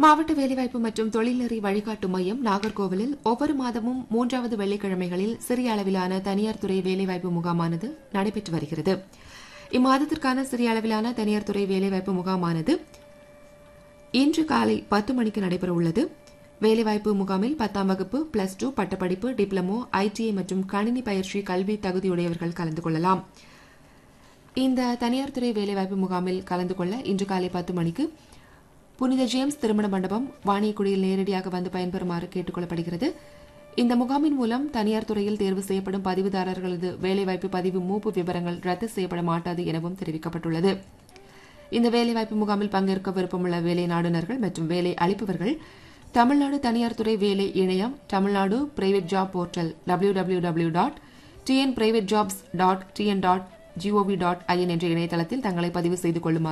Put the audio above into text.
மாவட்ட வேலைவாய்ப்பு மற்றும் தொழில்நெறி வழிகாட்டு மையம் நாகர்கோவிலில் ஒவ்வொரு மாதமும் மூன்றாவது வெள்ளிக்கிழமைகளில் சிறிய அளவிலான தனியார் துறை வேலைவாய்ப்பு முகாமானது நடைபெற்று வருகிறது இம்மாதத்திற்கான சிறிய அளவிலான தனியார் துறை வேலைவாய்ப்பு முகாமானது இன்று காலை பத்து மணிக்கு நடைபெற உள்ளது வேலைவாய்ப்பு முகாமில் பத்தாம் வகுப்பு பிளஸ் டூ பட்டப்படிப்பு டிப்ளமோ ஐடிஐ மற்றும் கணினி பயிற்சி கல்வி தகுதியுடையவர்கள் கலந்து கொள்ளலாம் இந்த தனியார் துறை வேலைவாய்ப்பு முகாமில் கலந்து கொள்ள இன்று காலை பத்து மணிக்கு புனித ஜேம்ஸ் திருமண மண்டபம் வாணியக்குடியில் நேரடியாக வந்து பயன்பெறுமாறு கேட்டுக் கொள்ளப்படுகிறது இந்த முகாமின் மூலம் தனியார் துறையில் தேர்வு செய்யப்படும் பதிவுதாரர்களது வேலைவாய்ப்பு பதிவு மூப்பு விவரங்கள் ரத்து செய்யப்பட மாட்டாது எனவும் தெரிவிக்கப்பட்டுள்ளது இந்த வேலைவாய்ப்பு முகாமில் பங்கேற்க விருப்பமுள்ள வேலை நாடுநர்கள் மற்றும் வேலை அளிப்பவர்கள் தமிழ்நாடு தனியார் துறை வேலை இணையம் Tamil Nadu private job portal W W W dot TN private jobs dot TN dot GOV dot IN என்ற இணையதளத்தில் தங்களை பதிவு செய்து கொள்ளுமாறு